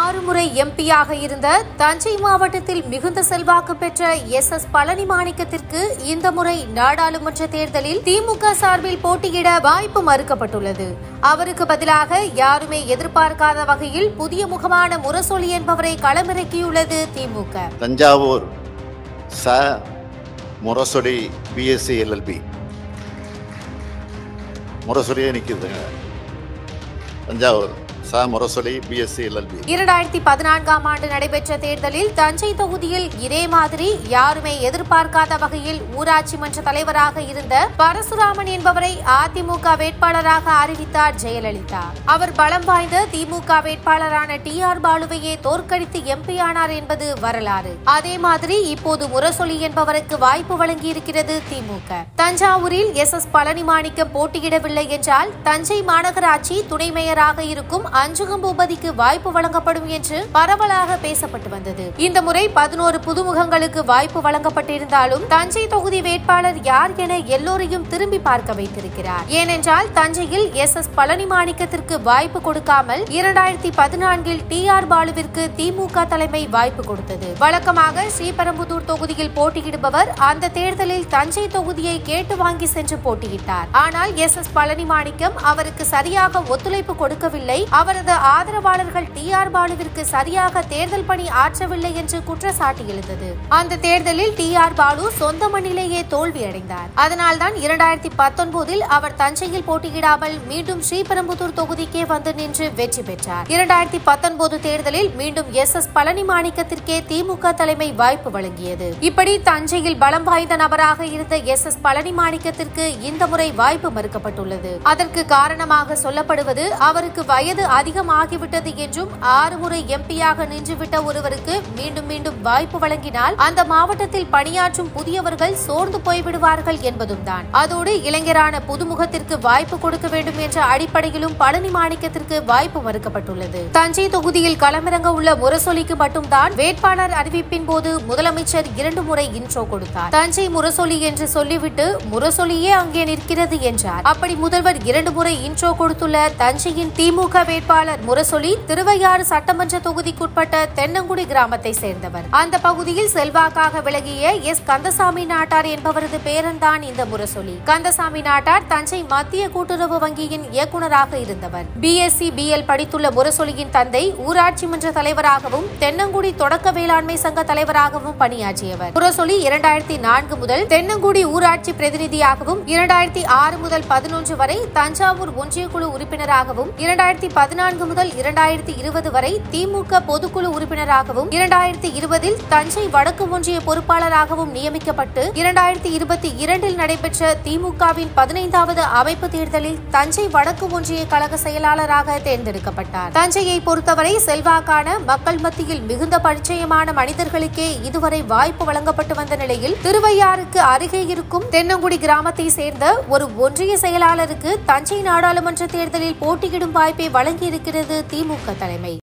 ஆறு முறை எம்பியாக இருந்த தஞ்சை மாவட்டத்தில் மிகுந்த செல்வாக்கு பெற்ற எஸ் எஸ் பழனி மாணிக்கத்திற்கு இந்த முறை நாடாளுமன்ற தேர்தலில் திமுக சார்பில் போட்டியிட வாய்ப்பு மறுக்கப்பட்டுள்ளது அவருக்கு பதிலாக யாருமே எதிர்பார்க்காத வகையில் புதிய முகமான முரசொலி என்பவரை களமிறக்கியுள்ளது திமுக தஞ்சாவூர் ச முரசொலி பிஎஸ்சி எல்எல்பி முரசொலியே நிற்கிதுங்க தஞ்சாவூர் ச முரசொலி பிஎஸ்சி எல்எல்பி இரண்டாயிரத்தி பதினான்காம் ஆண்டு நடைபெற்ற தேர்தலில் தஞ்சை தொகுதியில் இதே மாதிரி யாருமே எதிர்பார்க்காத வகையில் ஊராட்சி மன்ற தலைவராக இருந்த பரசுராமன் என்பவரை அதிமுக வேட்பாளராக அறிவித்தார் ஜெயலலிதா அவர் பலம் வாய்ந்த திமுக வேட்பாளரான டி ஆர் பாலுவையே தோற்கடித்து எம்பி ஆனார் என்பது வரலாறு அதே மாதிரி இப்போது முரசொலி என்பவருக்கு வாய்ப்பு வழங்கியிருக்கிறது திமுக தஞ்சாவூரில் எஸ் எஸ் பழனி மாணிக்கம் போட்டியிடவில்லை என்றால் தஞ்சை மாநகராட்சி துணை மேயராக இருக்கும் அஞ்சுகம் பூபதிக்கு வாய்ப்பு வழங்கப்படும் என்று பரவலாக பேசப்பட்டு வந்தது இந்த முறை பதினோரு புதுமுகங்களுக்கு வாய்ப்பு வழங்கப்பட்டிருந்தாலும் தஞ்சை தொகுதி வேட்பாளர் யார் என எல்லோரையும் திரும்பி பார்க்க வைத்திருக்கிறார் ஏனென்றால் தஞ்சையில் எஸ் எஸ் பழனி மாணிக்கத்திற்கு வாய்ப்பு கொடுக்காமல் இரண்டாயிரத்தி பதினான்கில் டி ஆர் பாலுவிற்கு திமுக தலைமை வாய்ப்பு கொடுத்தது வழக்கமாக ஸ்ரீபெரும்புதூர் தொகுதியில் போட்டியிடுபவர் அந்த தேர்தலில் தஞ்சை தொகுதியை கேட்டு வாங்கி சென்று போட்டியிட்டார் ஆனால் எஸ் எஸ் பழனி மாணிக்கம் அவருக்கு சரியாக ஒத்துழைப்பு கொடுக்கவில்லை அவரது ஆதரவாளர்கள் டி ஆர் பாலுவிற்கு சரியாக தேர்தல் பணி ஆற்றவில்லை என்று குற்றச்சாட்டு எழுந்தது அந்த தேர்தலில் டி ஆர் பாலு சொந்த மண்ணிலேயே தோல்வியடைந்தார் அதனால்தான் இரண்டாயிரத்தி பத்தொன்பதில் அவர் தஞ்சையில் போட்டியிடாமல் மீண்டும் ஸ்ரீபெரும்புதூர் தொகுதிக்கே வந்து நின்று வெற்றி பெற்றார் இரண்டாயிரத்தி பத்தொன்பது தேர்தலில் மீண்டும் எஸ் எஸ் பழனி மாணிக்கத்திற்கே திமுக தலைமை வாய்ப்பு வழங்கியது இப்படி தஞ்சையில் பலம் வாய்ந்த நபராக இருந்த எஸ் எஸ் பழனி மாணிக்கத்திற்கு இந்த முறை வாய்ப்பு மறுக்கப்பட்டுள்ளது அதற்கு காரணமாக சொல்லப்படுவது அவருக்கு வயது அதிகமாகிவிட்டது என்றும் ஆறு முறை எம்பியாக நின்றுவிட்ட ஒருவருக்கு மீண்டும் மீண்டும் வாய்ப்பு வழங்கினால் அந்த மாவட்டத்தில் பணியாற்றும் புதியவர்கள் சோர்ந்து போய்விடுவார்கள் என்பதும் தான் அதோடு இளைஞரான புதுமுகத்திற்கு வாய்ப்பு கொடுக்க வேண்டும் என்ற அடிப்படையிலும் பழனி மாணிக்கத்திற்கு வாய்ப்பு மறுக்கப்பட்டுள்ளது தஞ்சை தொகுதியில் களமிறங்க உள்ள முரசொலிக்கு மட்டும்தான் வேட்பாளர் அறிவிப்பின் போது முதலமைச்சர் இரண்டு முறை இன்ட்ரோ கொடுத்தார் தஞ்சை முரசொலி என்று சொல்லிவிட்டு முரசொலியே அங்கே நிற்கிறது என்றார் அப்படி முதல்வர் இரண்டு முறை இன்ட்ரோ கொடுத்துள்ள தஞ்சையின் திமுக வேட்பாளர் முரசொலி திருவையாறு சட்டமன்ற தொகுதிக்குட்பட்ட தென்னங்குடி கிராமத்தை சேர்ந்தவர் அந்த பகுதியில் செல்வாக்காக விலகிய எஸ் கந்தசாமி நாட்டார் என்பவரது பேரன்தான் இந்த முரசொலி கந்தசாமி நாட்டார் தஞ்சை மத்திய கூட்டுறவு வங்கியின் இயக்குநராக இருந்தவர் பிஎஸ்சி பிஎல் படித்துள்ள முரசொலியின் தந்தை ஊராட்சி மன்ற தலைவராகவும் தென்னங்குடி தொடக்க வேளாண்மை சங்க தலைவராகவும் பணியாற்றியவர் முரசொலி இரண்டாயிரத்தி நான்கு முதல் தென்னங்குடி ஊராட்சி பிரதிநிதியாகவும் இரண்டாயிரத்தி ஆறு முதல் பதினொன்று வரை தஞ்சாவூர் ஒன்றியக்குழு உறுப்பினராகவும் இரண்டாயிரத்தி பதினான்கு முதல் இரண்டாயிரத்தி இருபது வரை திமுக பொதுக்குழு உறுப்பினராகவும் இரண்டாயிரத்தி இருபதில் தஞ்சை வடக்கு ஒன்றிய பொறுப்பாளராகவும் நியமிக்கப்பட்டு இரண்டாயிரத்தி இருபத்தி இரண்டில் நடைபெற்ற திமுகவின் பதினைந்தாவது அமைப்பு தேர்தலில் தஞ்சை வடக்கு ஒன்றிய கழக செயலாளராக தேர்ந்தெடுக்கப்பட்டார் தஞ்சையை பொறுத்தவரை செல்வாக்கான மக்கள் மத்தியில் மிகுந்த பரிச்சயமான மனிதர்களுக்கே இதுவரை வாய்ப்பு வழங்கப்பட்டு வந்த நிலையில் திருவையாறுக்கு அருகே இருக்கும் தென்னங்குடி கிராமத்தை சேர்ந்த ஒரு ஒன்றிய செயலாளருக்கு தஞ்சை நாடாளுமன்ற தேர்தலில் போட்டியிடும் வாய்ப்பை வழங்கியிருக்கிறது திமுக தலைமை